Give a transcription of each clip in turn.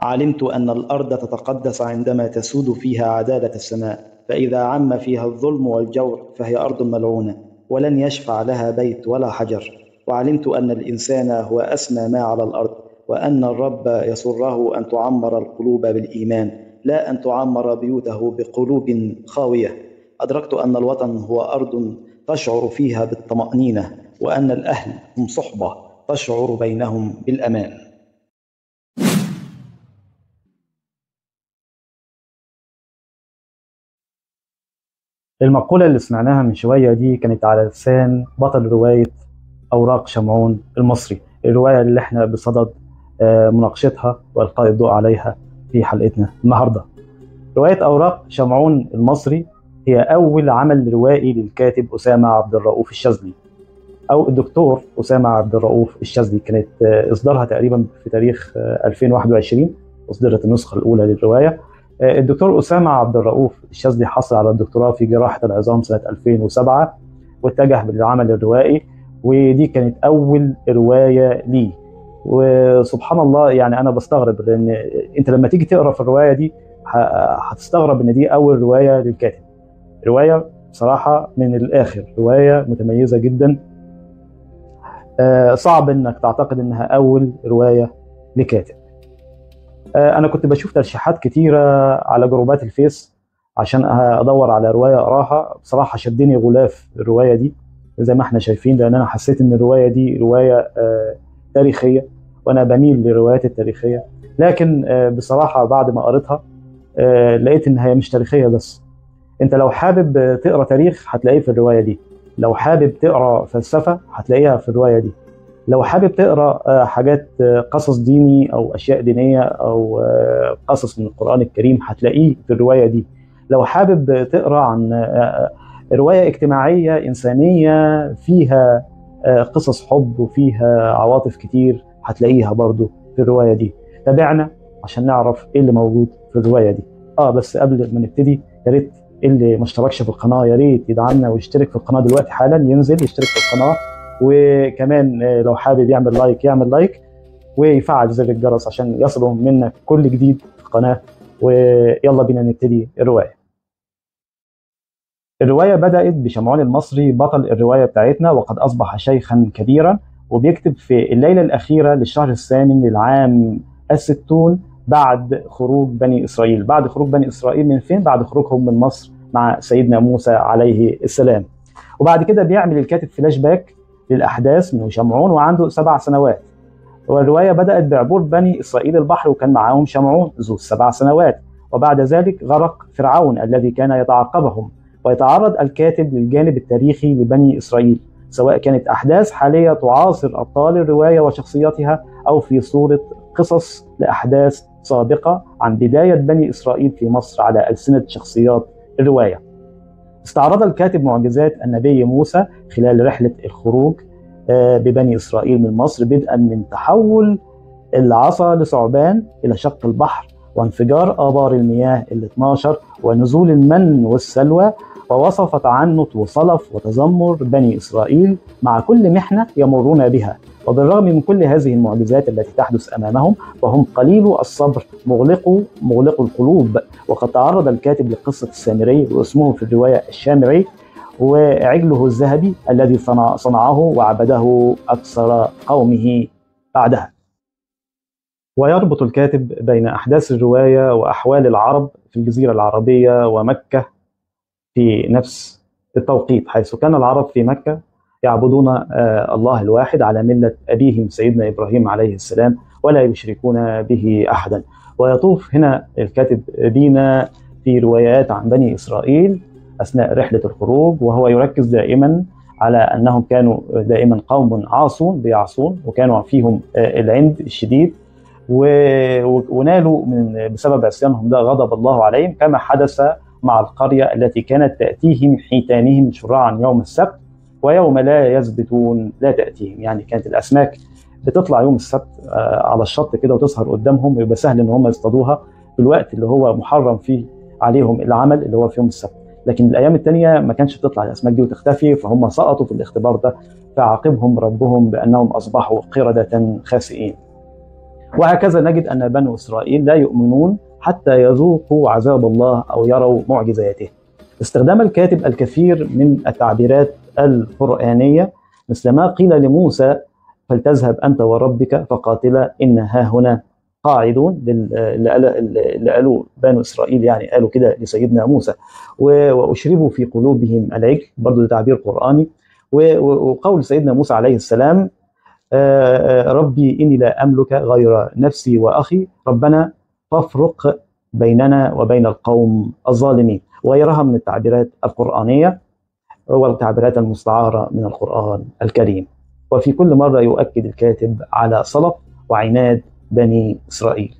علمت أن الأرض تتقدس عندما تسود فيها عدالة السماء فإذا عم فيها الظلم والجور فهي أرض ملعونة ولن يشفع لها بيت ولا حجر وعلمت أن الإنسان هو أسمى ما على الأرض وأن الرب يسره أن تعمر القلوب بالإيمان لا أن تعمر بيوته بقلوب خاوية أدركت أن الوطن هو أرض تشعر فيها بالطمأنينة وأن الأهل هم صحبة تشعر بينهم بالأمان المقولة اللي سمعناها من شوية دي كانت على لسان بطل رواية أوراق شمعون المصري الرواية اللي احنا بصدد آه، مناقشتها وإلقاء الضوء عليها في حلقتنا النهاردة رواية أوراق شمعون المصري هي أول عمل روائي للكاتب أسامة عبد الرؤوف الشاذلي أو الدكتور أسامة عبد الرؤوف الشاذلي كانت آه، إصدارها تقريبا في تاريخ آه، 2021 أصدرت النسخة الأولى للرواية آه، الدكتور أسامة عبد الرؤوف الشاذلي حصل على الدكتوراه في جراحة العظام سنة 2007 واتجه للعمل الروائي ودي كانت أول رواية ليه وسبحان الله يعني أنا بستغرب لأن أنت لما تيجي تقرأ في الرواية دي ه- هتستغرب إن دي أول رواية للكاتب رواية بصراحة من الآخر رواية متميزة جدا آه، صعب إنك تعتقد إنها أول رواية لكاتب آه، انا كنت بشوف ترشيحات كتيره على جروبات الفيس عشان ادور على روايه اقراها بصراحه شدني غلاف الروايه دي زي ما احنا شايفين لان انا حسيت ان الروايه دي روايه آه، تاريخيه وانا بميل للروايات التاريخيه لكن آه، بصراحه بعد ما قريتها آه، لقيت ان هي مش تاريخيه بس انت لو حابب آه، تقرا تاريخ هتلاقيه في الروايه دي لو حابب تقرا فلسفه هتلاقيها في الروايه دي لو حابب تقرا آه، حاجات آه، قصص ديني او اشياء دينيه او آه، قصص من القران الكريم هتلاقيه في الروايه دي لو حابب تقرا عن آه، روايه اجتماعيه انسانيه فيها آه، قصص حب وفيها عواطف كتير هتلاقيها برضو في الروايه دي تابعنا عشان نعرف ايه اللي موجود في الروايه دي اه بس قبل ما نبتدي يا ريت اللي ما اشتركش في القناه يا ريت يدعمنا ويشترك في القناه دلوقتي حالا ينزل يشترك في القناه وكمان آه، لو حابب يعمل لايك يعمل لايك ويفعل زر الجرس عشان يصلوا منك كل جديد في القناه ويلا بينا نبتدي الروايه. الروايه بدات بشمعون المصري بطل الروايه بتاعتنا وقد اصبح شيخا كبيرا وبيكتب في الليله الاخيره للشهر الثامن للعام الستون بعد خروج بني اسرائيل، بعد خروج بني اسرائيل من فين؟ بعد خروجهم من مصر مع سيدنا موسى عليه السلام. وبعد كده بيعمل الكاتب فلاش باك للاحداث من شمعون وعنده سبع سنوات والروايه بدات بعبور بني اسرائيل البحر وكان معاهم شمعون ذو السبع سنوات وبعد ذلك غرق فرعون الذي كان يتعقبهم ويتعرض الكاتب للجانب التاريخي لبني اسرائيل سواء كانت احداث حاليه تعاصر ابطال الروايه وشخصياتها او في صوره قصص لاحداث سابقه عن بدايه بني اسرائيل في مصر على السنه شخصيات الروايه. استعرض الكاتب معجزات النبي موسى خلال رحله الخروج آه، ببني اسرائيل من مصر بدءا من تحول العصا لثعبان الى شق البحر وانفجار ابار المياه ال 12 ونزول المن والسلوى ووصف تعنت وصلف وتذمر بني اسرائيل مع كل محنه يمرون بها وبالرغم من كل هذه المعجزات التي تحدث امامهم فهم قليل الصبر مغلقوا مغلقوا القلوب وقد تعرض الكاتب لقصه السامري واسمه في الروايه الشامري وعجله الذهبي الذي صنع صنعه وعبده اكثر قومه بعدها. ويربط الكاتب بين احداث الروايه واحوال العرب في الجزيره العربيه ومكه في نفس التوقيت حيث كان العرب في مكه يعبدون آه، الله الواحد على مله ابيهم سيدنا ابراهيم عليه السلام ولا يشركون به احدا. ويطوف هنا الكاتب بينا في روايات عن بني اسرائيل اثناء رحله الخروج وهو يركز دائما على انهم كانوا دائما قوم عاصون بيعصون وكانوا فيهم آه، العند الشديد و- و- ونالوا من بسبب عصيانهم ده غضب الله عليهم كما حدث مع القريه التي كانت تاتيهم حيتانهم شرعا يوم السبت ويوم لا يثبتون لا تاتيهم يعني كانت الاسماك بتطلع يوم السبت آه، على الشط كده وتظهر قدامهم ويبقى سهل ان هم يصطادوها في الوقت اللي هو محرم فيه عليهم العمل اللي هو في يوم السبت لكن الايام الثانيه ما كانش بتطلع الاسماك دي وتختفي فهم سقطوا في الاختبار ده فعاقبهم ربهم بانهم اصبحوا قرده خاسئين وهكذا نجد أن بنو إسرائيل لا يؤمنون حتى يذوقوا عذاب الله أو يروا معجزاته استخدم الكاتب الكثير من التعبيرات القرآنية مثل ما قيل لموسى فلتذهب أنت وربك فقاتلا إن ها هنا قاعدون اللي قالوا بنو إسرائيل يعني قالوا كده لسيدنا موسى وأشربوا في قلوبهم العجل برضو ده تعبير قرآني وقول سيدنا موسى عليه السلام ربي إني لا أملك غير نفسي وأخي ربنا فافرق بيننا وبين القوم الظالمين وغيرها من التعبيرات القرآنية والتعبيرات المستعارة من القرآن الكريم وفي كل مرة يؤكد الكاتب على صلب وعناد بني إسرائيل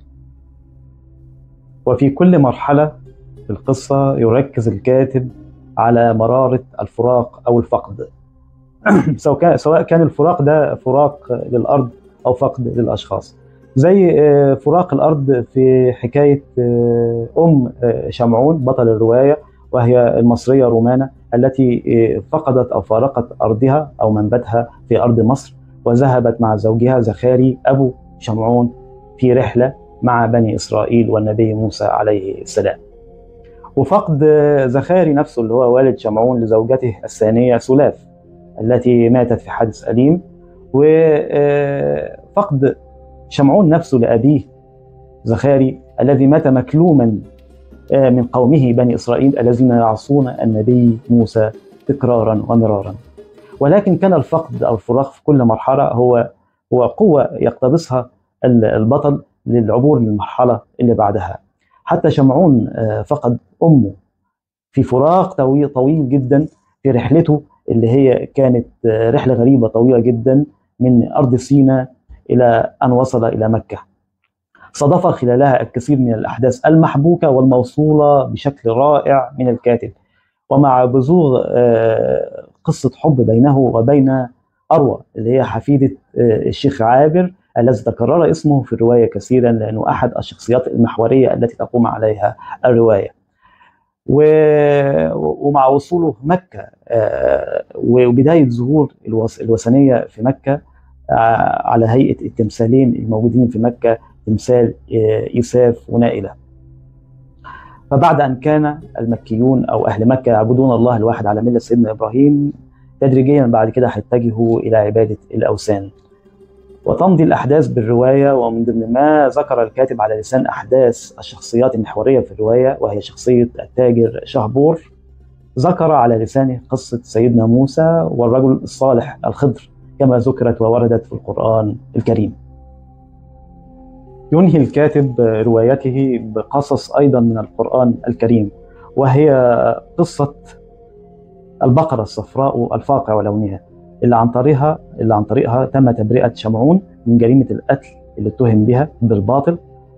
وفي كل مرحلة في القصة يركز الكاتب على مرارة الفراق أو الفقد سواء كان سواء كان الفراق ده فراق للأرض أو فقد للأشخاص زي فراق الأرض في حكاية أم شمعون بطل الرواية وهي المصرية رومانة التي فقدت أو فارقت أرضها أو منبتها في أرض مصر وذهبت مع زوجها زخاري أبو شمعون في رحلة مع بني إسرائيل والنبي موسى عليه السلام وفقد زخاري نفسه اللي هو والد شمعون لزوجته الثانية سلاف التي ماتت في حادث أليم وفقد شمعون نفسه لأبيه زخاري الذي مات مكلوما من قومه بني إسرائيل الذين يعصون النبي موسى تكرارا ومرارا ولكن كان الفقد أو الفراق في كل مرحلة هو هو قوة يقتبسها البطل للعبور للمرحلة اللي بعدها حتى شمعون فقد أمه في فراق طويل, طويل جدا في رحلته اللي هي كانت رحلة غريبة طويلة جدا من أرض سيناء إلى أن وصل إلى مكة صادف خلالها الكثير من الأحداث المحبوكة والموصولة بشكل رائع من الكاتب ومع بزوغ قصة حب بينه وبين أروى اللي هي حفيدة الشيخ عابر الذي تكرر اسمه في الرواية كثيرا لأنه أحد الشخصيات المحورية التي تقوم عليها الرواية ومع وصوله مكة وبداية ظهور الوثنية في مكة على هيئة التمثالين الموجودين في مكة تمثال إيساف ونائلة فبعد أن كان المكيون أو أهل مكة يعبدون الله الواحد على ملة سيدنا إبراهيم تدريجيا بعد كده هيتجهوا إلى عبادة الأوثان وتمضي الأحداث بالرواية ومن ضمن ما ذكر الكاتب على لسان أحداث الشخصيات المحورية في الرواية وهي شخصية التاجر شهبور ذكر على لسانه قصة سيدنا موسى والرجل الصالح الخضر كما ذكرت ووردت في القرآن الكريم ينهي الكاتب روايته بقصص أيضا من القرآن الكريم وهي قصة البقرة الصفراء الفاقع ولونها اللي عن طريقها اللي عن طريقها تم تبرئة شمعون من جريمة القتل اللي اتهم بها بالباطل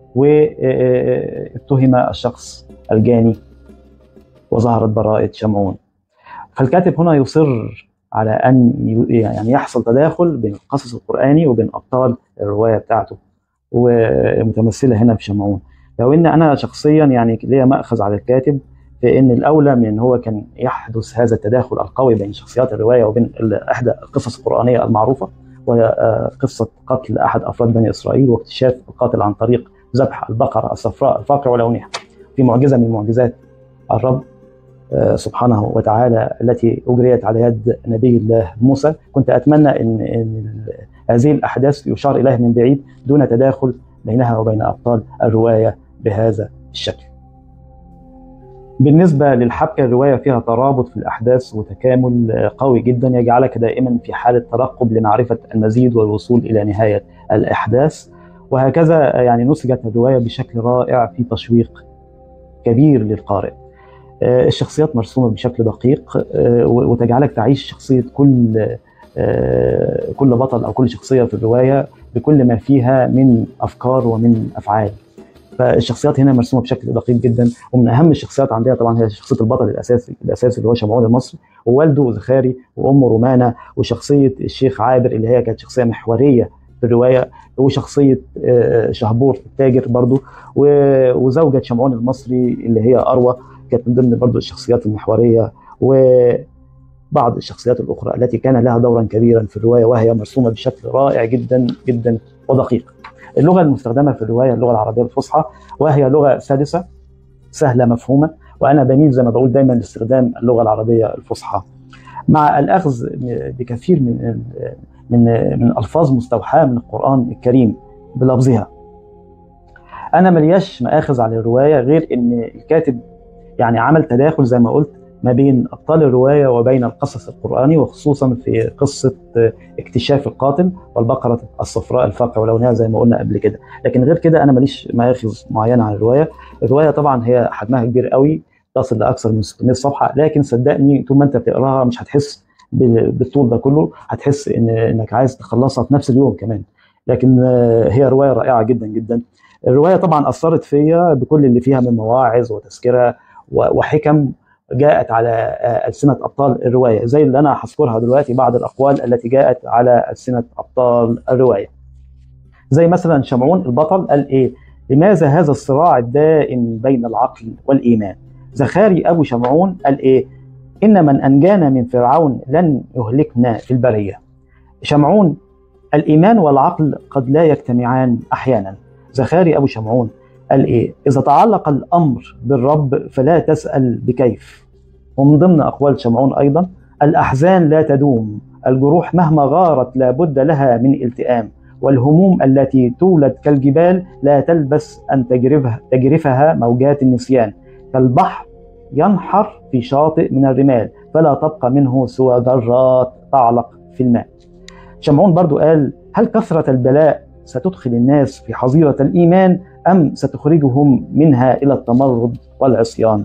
واتهم الشخص الجاني وظهرت براءة شمعون فالكاتب هنا يصر على أن يعني يحصل تداخل بين القصص القرآني وبين أبطال الرواية بتاعته ومتمثلة هنا في شمعون لو ان انا شخصيا يعني ليا ماخذ على الكاتب في ان الاولى من ان هو كان يحدث هذا التداخل القوي بين شخصيات الروايه وبين احدى القصص القرانيه المعروفه وهي قصه قتل احد افراد بني اسرائيل واكتشاف القاتل عن طريق ذبح البقره الصفراء الفاقع ولونها في معجزه من معجزات الرب سبحانه وتعالى التي اجريت على يد نبي الله موسى كنت اتمنى ان, إن هذه الاحداث يشار اليها من بعيد دون تداخل بينها وبين ابطال الروايه بهذا الشكل. بالنسبه للحبكه الروايه فيها ترابط في الاحداث وتكامل قوي جدا يجعلك دائما في حاله ترقب لمعرفه المزيد والوصول الى نهايه الاحداث وهكذا يعني نسجت الروايه بشكل رائع في تشويق كبير للقارئ. الشخصيات مرسومه بشكل دقيق وتجعلك تعيش شخصيه كل كل بطل او كل شخصيه في الروايه بكل ما فيها من افكار ومن افعال فالشخصيات هنا مرسومه بشكل دقيق جدا ومن اهم الشخصيات عندها طبعا هي شخصيه البطل الاساسي الاساسي اللي هو شمعون المصري ووالده زخاري وامه رومانه وشخصيه الشيخ عابر اللي هي كانت شخصيه محوريه في الروايه وشخصيه شهبور التاجر برضو وزوجة شمعون المصري اللي هي اروى كانت من ضمن برضو الشخصيات المحوريه وبعض الشخصيات الاخرى التي كان لها دورا كبيرا في الروايه وهي مرسومه بشكل رائع جدا جدا ودقيق. اللغه المستخدمه في الروايه اللغه العربيه الفصحى وهي لغه سلسه سهله مفهومه وانا بميل زي ما بقول دايما لاستخدام اللغه العربيه الفصحى مع الاخذ بكثير من من من الفاظ مستوحاه من القران الكريم بلفظها انا ملياش مآخذ على الروايه غير ان الكاتب يعني عمل تداخل زي ما قلت ما بين ابطال الروايه وبين القصص القراني وخصوصا في قصه اكتشاف القاتل والبقره الصفراء الفاقعه ولونها زي ما قلنا قبل كده لكن غير كده انا ماليش مآخذ معينه عن الروايه الروايه طبعا هي حجمها كبير قوي تصل لاكثر من 600 صفحه لكن صدقني طول ما انت بتقراها مش هتحس بالطول ده كله هتحس ان انك عايز تخلصها في نفس اليوم كمان لكن هي روايه رائعه جدا جدا الروايه طبعا اثرت فيا بكل اللي فيها من مواعظ وتذكره وحكم جاءت على ألسنة أبطال الرواية زي اللي أنا هذكرها دلوقتي بعض الأقوال التي جاءت على ألسنة أبطال الرواية زي مثلا شمعون البطل قال إيه لماذا هذا الصراع الدائم بين العقل والإيمان زخاري أبو شمعون قال إيه إن من أنجانا من فرعون لن يهلكنا في البرية شمعون الإيمان والعقل قد لا يجتمعان أحيانا زخاري أبو شمعون قال إيه إذا تعلق الأمر بالرب فلا تسأل بكيف ومن ضمن أقوال شمعون أيضا الأحزان لا تدوم الجروح مهما غارت لا بد لها من التئام والهموم التي تولد كالجبال لا تلبس أن تجرفها, تجرفها موجات النسيان كالبحر ينحر في شاطئ من الرمال فلا تبقى منه سوى ذرات تعلق في الماء شمعون برضو قال هل كثرة البلاء ستدخل الناس في حظيرة الإيمان أم ستخرجهم منها إلى التمرد والعصيان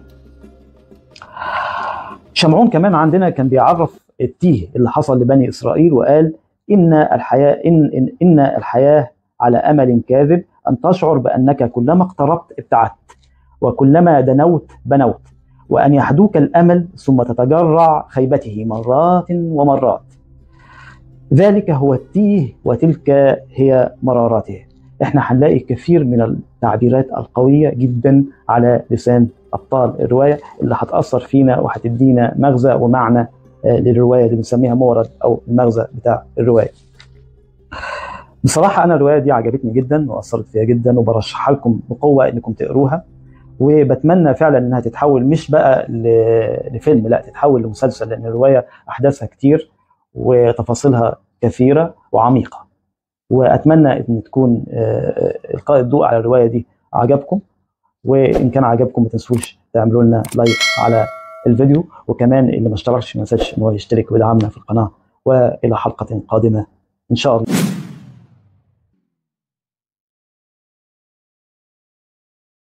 شمعون كمان عندنا كان بيعرف التيه اللي حصل لبني إسرائيل وقال إن الحياة إن, إن, إن الحياة على أمل كاذب أن تشعر بأنك كلما اقتربت ابتعدت وكلما دنوت بنوت وأن يحدوك الأمل ثم تتجرع خيبته مرات ومرات ذلك هو التيه وتلك هي مراراته احنا هنلاقي كثير من التعبيرات القوية جدا على لسان أبطال الرواية اللي هتأثر فينا وهتدينا مغزى ومعنى للرواية اللي بنسميها مورد أو المغزى بتاع الرواية بصراحة أنا الرواية دي عجبتني جدا وأثرت فيها جدا وبرشحها لكم بقوة إنكم تقروها وبتمنى فعلا انها تتحول مش بقى لفيلم لا تتحول لمسلسل لان الروايه احداثها كتير وتفاصيلها كثيره وعميقه واتمنى ان تكون القاء الضوء على الروايه دي عجبكم وان كان عجبكم ما تنسوش تعملوا لنا لايك على الفيديو وكمان اللي ما اشتركش ما ينساش ان هو يشترك ويدعمنا في القناه والى حلقه قادمه ان شاء الله